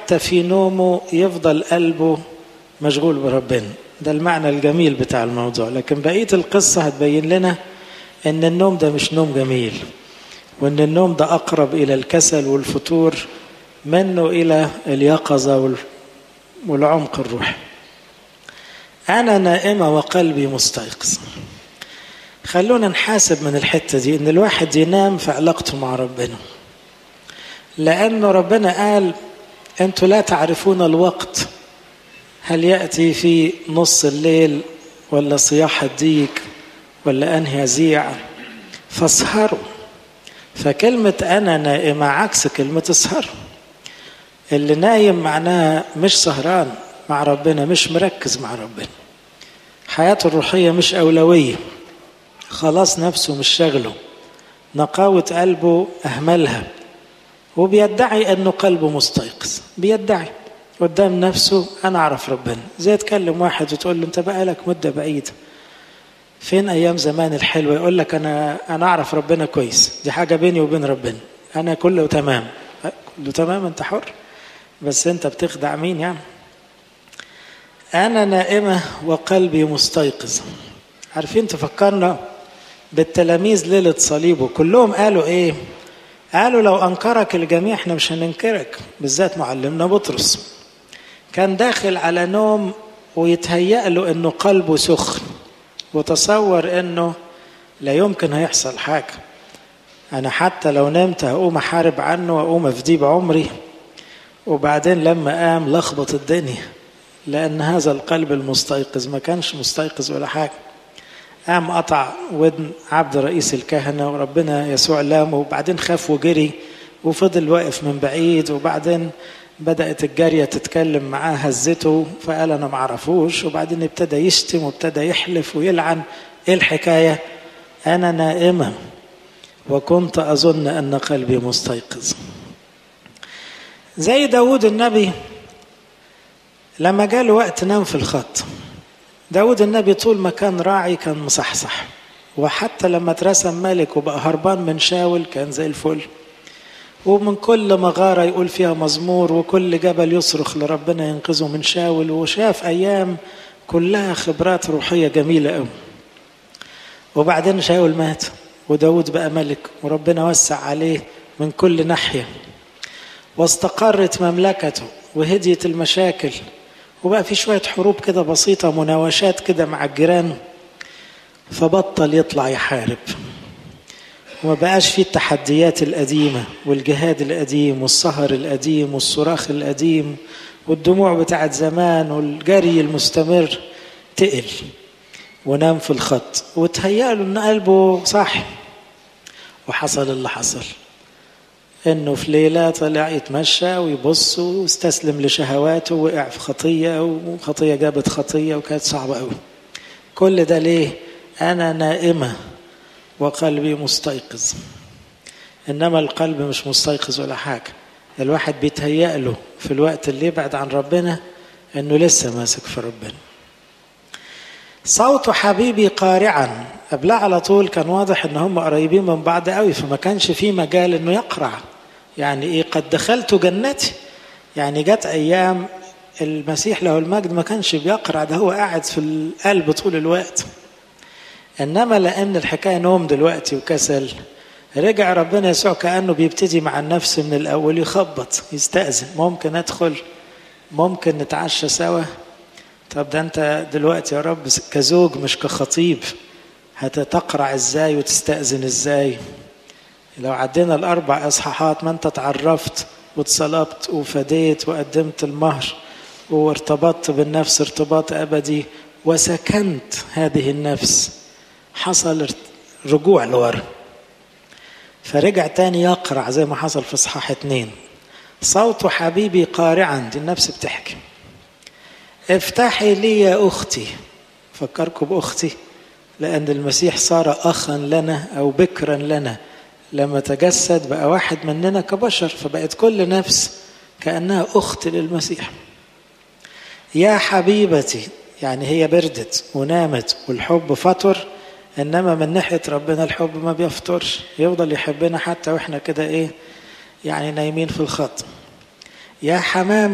حتى في نومه يفضل قلبه مشغول بربنا ده المعنى الجميل بتاع الموضوع لكن بقية القصة هتبين لنا ان النوم ده مش نوم جميل وان النوم ده اقرب الى الكسل والفتور منه الى اليقظة والعمق الروحي انا نائمة وقلبي مستيقظ خلونا نحاسب من الحتة دي ان الواحد ينام في علاقته مع ربنا لانه ربنا قال انتوا لا تعرفون الوقت هل يأتي في نص الليل ولا صياح الديك ولا أنهي يزيع فاسهروا فكلمة أنا نائمة عكس كلمة اسهر اللي نايم معناها مش سهران مع ربنا مش مركز مع ربنا حياته الروحية مش أولوية خلاص نفسه مش شغله نقاوة قلبه أهملها وبيدعي أنه قلبه مستيقظ بيدعي قدام نفسه انا اعرف ربنا زي تكلم واحد وتقول له انت بقالك مده بعيده فين ايام زمان الحلوه يقول لك انا انا اعرف ربنا كويس دي حاجه بيني وبين ربنا انا كله تمام كله تمام انت حر بس انت بتخدع مين يعني انا نائمه وقلبي مستيقظ عارفين تفكرنا بالتلاميذ ليله صليبه كلهم قالوا ايه قالوا لو انكرك الجميع احنا مش هننكرك بالذات معلمنا بطرس كان داخل على نوم ويتهيأ له انه قلبه سخن وتصور انه لا يمكن هيحصل حاجة انا حتى لو نمت هقوم احارب عنه واقوم افديه بعمري وبعدين لما قام لخبط الدنيا لان هذا القلب المستيقظ ما كانش مستيقظ ولا حاجة قام قطع ودن عبد رئيس الكهنة وربنا يسوع لامه وبعدين خاف وجري وفضل واقف من بعيد وبعدين بدأت الجارية تتكلم معاه هزته فقال أنا معرفوش وبعدين ابتدى يشتم وابتدى يحلف ويلعن إيه الحكاية أنا نائمة وكنت أظن أن قلبي مستيقظ زي داود النبي لما جاء وقت نام في الخط داود النبي طول ما كان راعي كان مصحصح وحتى لما اترسم ملك وبقى هربان من شاول كان زي الفل ومن كل مغارة يقول فيها مزمور وكل جبل يصرخ لربنا ينقذه من شاول وشاف أيام كلها خبرات روحية جميلة قوي وبعدين شاول مات وداود بقى ملك وربنا وسع عليه من كل ناحية واستقرت مملكته وهديت المشاكل وبقى في شوية حروب كده بسيطة مناوشات كده مع الجيران فبطل يطلع يحارب وما بقاش فيه التحديات القديمة والجهاد القديم والسهر القديم والصراخ القديم والدموع بتاعت زمان والجري المستمر تقل ونام في الخط وتهيأ له ان قلبه صاحي وحصل اللي حصل انه في ليله طلع يتمشى ويبص واستسلم لشهواته وقع في خطيه وخطيه جابت خطيه وكانت صعبه قوي كل ده ليه انا نائمه وقلبي مستيقظ انما القلب مش مستيقظ ولا حاجه الواحد بيتهيأ له في الوقت اللي يبعد عن ربنا انه لسه ماسك في ربنا صوت حبيبي قارعا قبلها على طول كان واضح ان هم قريبين من بعض قوي فما كانش في مجال انه يقرع يعني ايه قد دخلت جنتي يعني جت ايام المسيح له المجد ما كانش بيقرع ده هو قاعد في القلب طول الوقت انما لان الحكايه نوم دلوقتي وكسل رجع ربنا يسوع كانه بيبتدي مع النفس من الاول يخبط يستاذن ممكن ادخل ممكن نتعشى سوا طب ده انت دلوقتي يا رب كزوج مش كخطيب هتتقرع ازاي وتستأذن ازاي لو عدينا الاربع اصحاحات ما انت اتعرفت واتصلبت وفديت وقدمت المهر وارتبطت بالنفس ارتباط ابدي وسكنت هذه النفس حصل رجوع لورا فرجع تاني يقرع زي ما حصل في اصحاح اتنين صوت حبيبي قارعا دي النفس بتحكي افتحي لي يا اختي فكركم باختي لان المسيح صار اخا لنا او بكرا لنا لما تجسد بقى واحد مننا كبشر فبقت كل نفس كانها اخت للمسيح يا حبيبتي يعني هي بردت ونامت والحب فطر انما من ناحيه ربنا الحب ما بيفطرش يفضل يحبنا حتى واحنا كده ايه يعني نايمين في الخط يا حمام